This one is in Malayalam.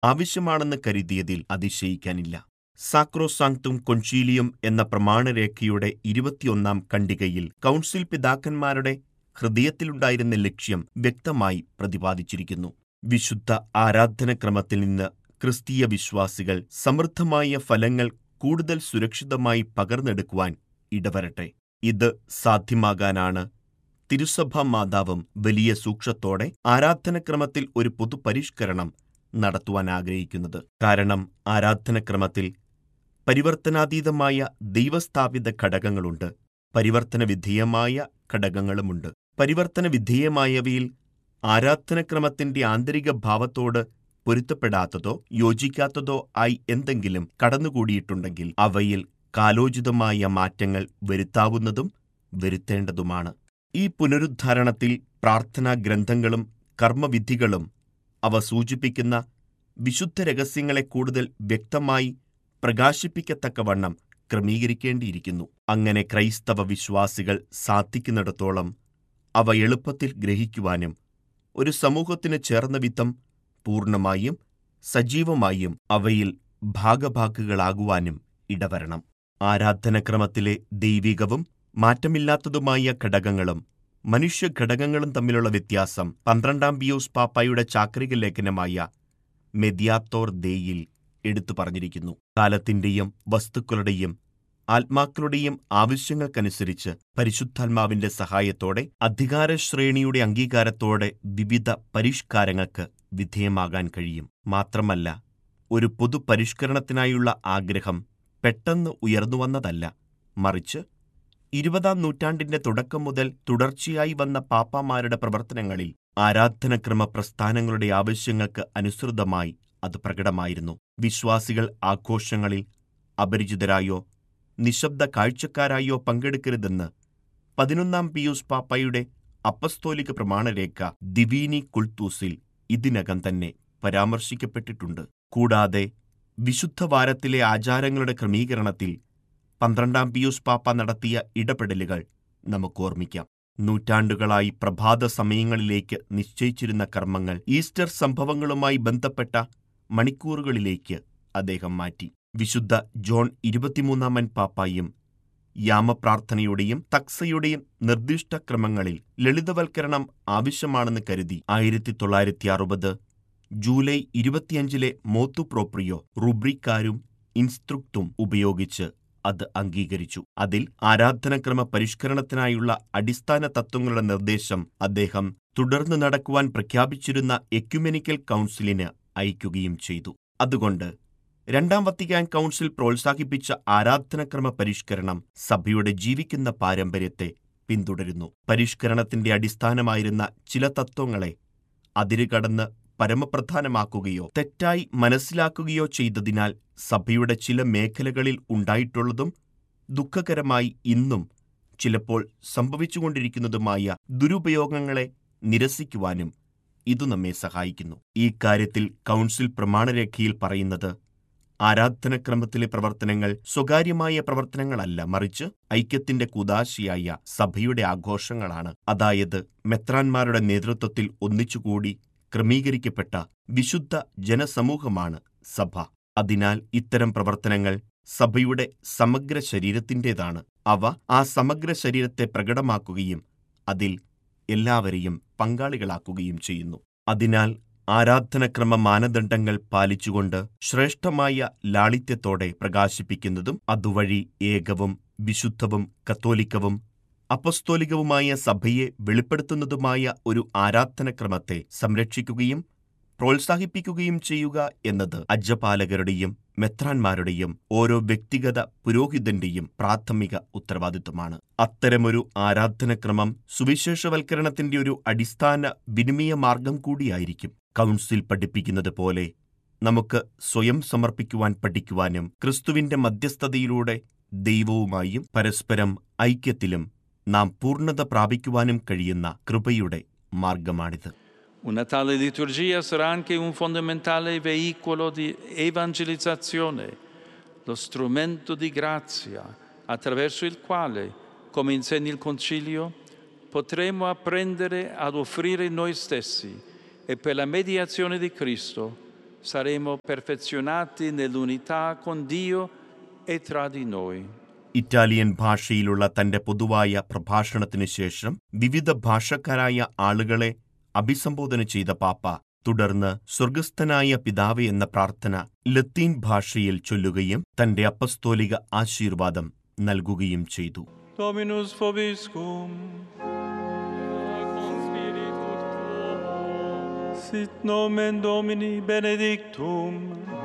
ആവശ്യമാണെന്ന് കരുതിയതിൽ അതിശയിക്കാനില്ല സാക്രോസാങ്ക്തും കൊഞ്ചീലിയം എന്ന പ്രമാണരേഖയുടെ ഇരുപത്തിയൊന്നാം ഖണ്ഡികയിൽ കൗൺസിൽ പിതാക്കന്മാരുടെ ഹൃദയത്തിലുണ്ടായിരുന്ന ലക്ഷ്യം വ്യക്തമായി പ്രതിപാദിച്ചിരിക്കുന്നു വിശുദ്ധ ആരാധനക്രമത്തിൽ നിന്ന് ക്രിസ്തീയ വിശ്വാസികൾ സമൃദ്ധമായ ഫലങ്ങൾ കൂടുതൽ സുരക്ഷിതമായി പകർന്നെടുക്കുവാൻ ഇടവരട്ടെ ഇത് സാധ്യമാകാനാണ് തിരുസഭാ മാതാവും വലിയ സൂക്ഷത്തോടെ ആരാധനക്രമത്തിൽ ഒരു പൊതുപരിഷ്കരണം നടത്തുവാൻ ആഗ്രഹിക്കുന്നത് കാരണം ആരാധനക്രമത്തിൽ പരിവർത്തനാതീതമായ ദൈവസ്ഥാപിത ഘടകങ്ങളുണ്ട് പരിവർത്തന വിധേയമായ ഘടകങ്ങളുമുണ്ട് പരിവർത്തന വിധേയമായവയിൽ ആരാധനക്രമത്തിന്റെ ആന്തരിക ഭാവത്തോട് പൊരുത്തപ്പെടാത്തതോ യോജിക്കാത്തതോ ആയി എന്തെങ്കിലും കടന്നുകൂടിയിട്ടുണ്ടെങ്കിൽ അവയിൽ കാലോചിതമായ മാറ്റങ്ങൾ വരുത്താവുന്നതും വരുത്തേണ്ടതുമാണ് ഈ പുനരുദ്ധാരണത്തിൽ പ്രാർത്ഥനാ ഗ്രന്ഥങ്ങളും കർമ്മവിധികളും അവ സൂചിപ്പിക്കുന്ന വിശുദ്ധ രഹസ്യങ്ങളെ കൂടുതൽ വ്യക്തമായി പ്രകാശിപ്പിക്കത്തക്കവണ്ണം ക്രമീകരിക്കേണ്ടിയിരിക്കുന്നു അങ്ങനെ ക്രൈസ്തവ വിശ്വാസികൾ സാധിക്കുന്നിടത്തോളം അവ എളുപ്പത്തിൽ ഗ്രഹിക്കുവാനും ഒരു സമൂഹത്തിന് ചേർന്ന വിധം പൂർണ്ണമായും സജീവമായും അവയിൽ ഭാഗഭാക്കുകളാകുവാനും ഇടവരണം ആരാധനക്രമത്തിലെ ദൈവികവും മാറ്റമില്ലാത്തതുമായ ഘടകങ്ങളും മനുഷ്യ ഘടകങ്ങളും തമ്മിലുള്ള വ്യത്യാസം പന്ത്രണ്ടാം പിയൂസ് പാപ്പായുടെ ചാക്രിക ലേഖനമായ മെദിയാത്തോർ ദേയിൽ എടുത്തു പറഞ്ഞിരിക്കുന്നു കാലത്തിന്റെയും വസ്തുക്കളുടെയും ആത്മാക്കളുടെയും ആവശ്യങ്ങൾക്കനുസരിച്ച് പരിശുദ്ധാത്മാവിന്റെ സഹായത്തോടെ അധികാരശ്രേണിയുടെ അംഗീകാരത്തോടെ വിവിധ പരിഷ്കാരങ്ങൾക്ക് വിധേയമാകാൻ കഴിയും മാത്രമല്ല ഒരു പൊതു പരിഷ്കരണത്തിനായുള്ള ആഗ്രഹം പെട്ടെന്ന് ഉയർന്നുവന്നതല്ല മറിച്ച് ഇരുപതാം നൂറ്റാണ്ടിന്റെ തുടക്കം മുതൽ തുടർച്ചയായി വന്ന പാപ്പാമാരുടെ പ്രവർത്തനങ്ങളിൽ ആരാധനക്രമ പ്രസ്ഥാനങ്ങളുടെ ആവശ്യങ്ങൾക്ക് അനുസൃതമായി അത് പ്രകടമായിരുന്നു വിശ്വാസികൾ ആഘോഷങ്ങളിൽ അപരിചിതരായോ നിശബ്ദ കാഴ്ചക്കാരായോ പങ്കെടുക്കരുതെന്ന് പതിനൊന്നാം പിയൂസ് പാപ്പയുടെ അപ്പസ്തോലിക പ്രമാണരേഖ ദിവീനി കുൾത്തൂസിൽ ഇതിനകം തന്നെ പരാമർശിക്കപ്പെട്ടിട്ടുണ്ട് കൂടാതെ വിശുദ്ധ വാരത്തിലെ ആചാരങ്ങളുടെ ക്രമീകരണത്തിൽ പന്ത്രണ്ടാം പിയൂസ് പാപ്പ നടത്തിയ ഇടപെടലുകൾ നമുക്ക് ഓർമ്മിക്കാം നൂറ്റാണ്ടുകളായി പ്രഭാത സമയങ്ങളിലേക്ക് നിശ്ചയിച്ചിരുന്ന കർമ്മങ്ങൾ ഈസ്റ്റർ സംഭവങ്ങളുമായി ബന്ധപ്പെട്ട മണിക്കൂറുകളിലേക്ക് അദ്ദേഹം മാറ്റി വിശുദ്ധ ജോൺ ഇരുപത്തിമൂന്നാമൻ പാപ്പായും യാമപ്രാർത്ഥനയുടെയും തക്സയുടെയും നിർദ്ദിഷ്ട ക്രമങ്ങളിൽ ലളിതവൽക്കരണം ആവശ്യമാണെന്ന് കരുതി ആയിരത്തി തൊള്ളായിരത്തി അറുപത് ജൂലൈ ഇരുപത്തിയഞ്ചിലെ മോത്തു പ്രോപ്രിയോ റുബ്രിക്കാരും ഇൻസ്ട്രുക്തും ഉപയോഗിച്ച് അത് അംഗീകരിച്ചു അതിൽ ആരാധനക്രമ പരിഷ്കരണത്തിനായുള്ള അടിസ്ഥാന തത്വങ്ങളുടെ നിർദ്ദേശം അദ്ദേഹം തുടർന്ന് നടക്കുവാൻ പ്രഖ്യാപിച്ചിരുന്ന എക്യുമെനിക്കൽ കൗൺസിലിന് അയക്കുകയും ചെയ്തു അതുകൊണ്ട് രണ്ടാം വത്തിക്കാൻ കൗൺസിൽ പ്രോത്സാഹിപ്പിച്ച ആരാധനക്രമ പരിഷ്കരണം സഭയുടെ ജീവിക്കുന്ന പാരമ്പര്യത്തെ പിന്തുടരുന്നു പരിഷ്കരണത്തിന്റെ അടിസ്ഥാനമായിരുന്ന ചില തത്വങ്ങളെ അതിരുകടന്ന് പരമപ്രധാനമാക്കുകയോ തെറ്റായി മനസ്സിലാക്കുകയോ ചെയ്തതിനാൽ സഭയുടെ ചില മേഖലകളിൽ ഉണ്ടായിട്ടുള്ളതും ദുഃഖകരമായി ഇന്നും ചിലപ്പോൾ സംഭവിച്ചുകൊണ്ടിരിക്കുന്നതുമായ ദുരുപയോഗങ്ങളെ നിരസിക്കുവാനും ഇതു നമ്മെ സഹായിക്കുന്നു ഈ കാര്യത്തിൽ കൗൺസിൽ പ്രമാണരേഖയിൽ പറയുന്നത് ആരാധനക്രമത്തിലെ പ്രവർത്തനങ്ങൾ സ്വകാര്യമായ പ്രവർത്തനങ്ങളല്ല മറിച്ച് ഐക്യത്തിന്റെ കുതാശിയായ സഭയുടെ ആഘോഷങ്ങളാണ് അതായത് മെത്രാന്മാരുടെ നേതൃത്വത്തിൽ ഒന്നിച്ചുകൂടി ക്രമീകരിക്കപ്പെട്ട വിശുദ്ധ ജനസമൂഹമാണ് സഭ അതിനാൽ ഇത്തരം പ്രവർത്തനങ്ങൾ സഭയുടെ സമഗ്ര ശരീരത്തിൻ്റെതാണ് അവ ആ സമഗ്ര ശരീരത്തെ പ്രകടമാക്കുകയും അതിൽ എല്ലാവരെയും പങ്കാളികളാക്കുകയും ചെയ്യുന്നു അതിനാൽ ആരാധനക്രമ മാനദണ്ഡങ്ങൾ പാലിച്ചുകൊണ്ട് ശ്രേഷ്ഠമായ ലാളിത്യത്തോടെ പ്രകാശിപ്പിക്കുന്നതും അതുവഴി ഏകവും വിശുദ്ധവും കത്തോലിക്കവും അപ്പസ്തോലികവുമായ സഭയെ വെളിപ്പെടുത്തുന്നതുമായ ഒരു ആരാധനക്രമത്തെ സംരക്ഷിക്കുകയും പ്രോത്സാഹിപ്പിക്കുകയും ചെയ്യുക എന്നത് അജ്ജപാലകരുടെയും മെത്രാന്മാരുടെയും ഓരോ വ്യക്തിഗത പുരോഹിതന്റെയും പ്രാഥമിക ഉത്തരവാദിത്വമാണ് അത്തരമൊരു ആരാധനക്രമം സുവിശേഷവൽക്കരണത്തിന്റെ ഒരു അടിസ്ഥാന വിനിമയ മാർഗം കൂടിയായിരിക്കും കൗൺസിൽ പഠിപ്പിക്കുന്നത് പോലെ നമുക്ക് സ്വയം സമർപ്പിക്കുവാൻ പഠിക്കുവാനും ക്രിസ്തുവിന്റെ മധ്യസ്ഥതയിലൂടെ ദൈവവുമായും പരസ്പരം ഐക്യത്തിലും നാം പൂർണ്ണത പ്രാപിക്കുവാനും കഴിയുന്ന കൃപയുടെ മാർഗമാണിത് Una tale liturgia sarà anche un fondamentale veicolo di evangelizzazione, lo strumento di grazia attraverso il quale, come insegna il Concilio, potremo apprendere ad offrire noi stessi e per la mediazione di Cristo saremo perfezionati nell'unità con Dio e tra di noi. Italian ഭാഷയിലുള്ള തന്റെ പൊതുവായ പ്രഭാഷണത്തിനു ശേഷം വിവിധ ഭാഷക്കാരായ ആളുകളെ അഭിസംബോധന ചെയ്ത പാപ്പ തുടർന്ന് സ്വർഗസ്ഥനായ പിതാവ് എന്ന പ്രാർത്ഥന ലത്തീൻ ഭാഷയിൽ ചൊല്ലുകയും തന്റെ അപ്പസ്തോലിക ആശീർവാദം നൽകുകയും ചെയ്തു Dominus vobiscum. Con spiritu tuo. Sit nomen Domini benedictum.